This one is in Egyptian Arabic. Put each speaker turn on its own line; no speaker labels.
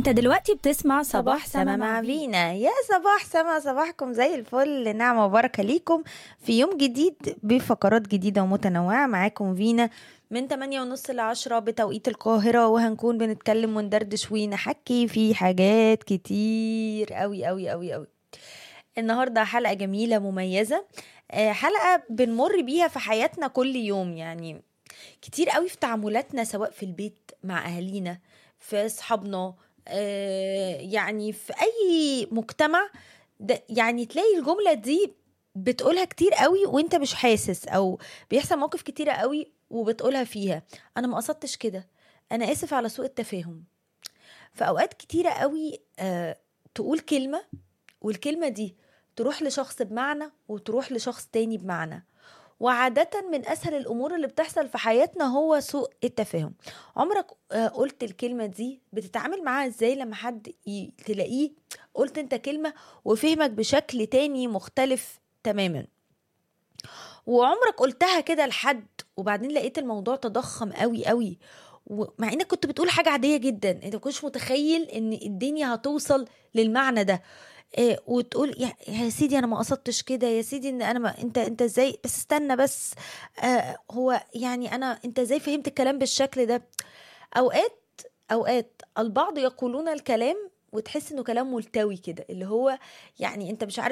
انت دلوقتي بتسمع
صباح سما مع فينا يا صباح سما صباحكم زي الفل نعمة وبركة ليكم في يوم جديد بفقرات جديدة ومتنوعة معاكم فينا من 8 ونص ل 10 بتوقيت القاهرة وهنكون بنتكلم وندردش ونحكي في حاجات كتير قوي قوي قوي قوي النهاردة حلقة جميلة مميزة آه، حلقة بنمر بيها في حياتنا كل يوم يعني كتير قوي في تعاملاتنا سواء في البيت مع أهالينا في أصحابنا آه، يعني في أي مجتمع ده يعني تلاقي الجملة دي بتقولها كتير قوي وانت مش حاسس او بيحصل مواقف كتيرة قوي وبتقولها فيها انا ما قصدتش كده انا اسف على سوء التفاهم في اوقات كتيرة قوي آه تقول كلمة والكلمة دي تروح لشخص بمعنى وتروح لشخص تاني بمعنى وعادة من أسهل الأمور اللي بتحصل في حياتنا هو سوء التفاهم عمرك آه، قلت الكلمة دي بتتعامل معاها ازاي لما حد ي- تلاقيه قلت انت كلمة وفهمك بشكل تاني مختلف تماما وعمرك قلتها كده لحد وبعدين لقيت الموضوع تضخم قوي قوي ومع انك كنت بتقول حاجة عادية جدا انت كنتش متخيل ان الدنيا هتوصل للمعنى ده إيه وتقول يا, يا سيدي انا ما قصدتش كده يا سيدي ان انا ما انت انت ازاي بس استنى بس آه هو يعني انا انت ازاي فهمت الكلام بالشكل ده اوقات اوقات البعض يقولون الكلام وتحس انه كلام ملتوي كده اللي هو يعني انت مش عارف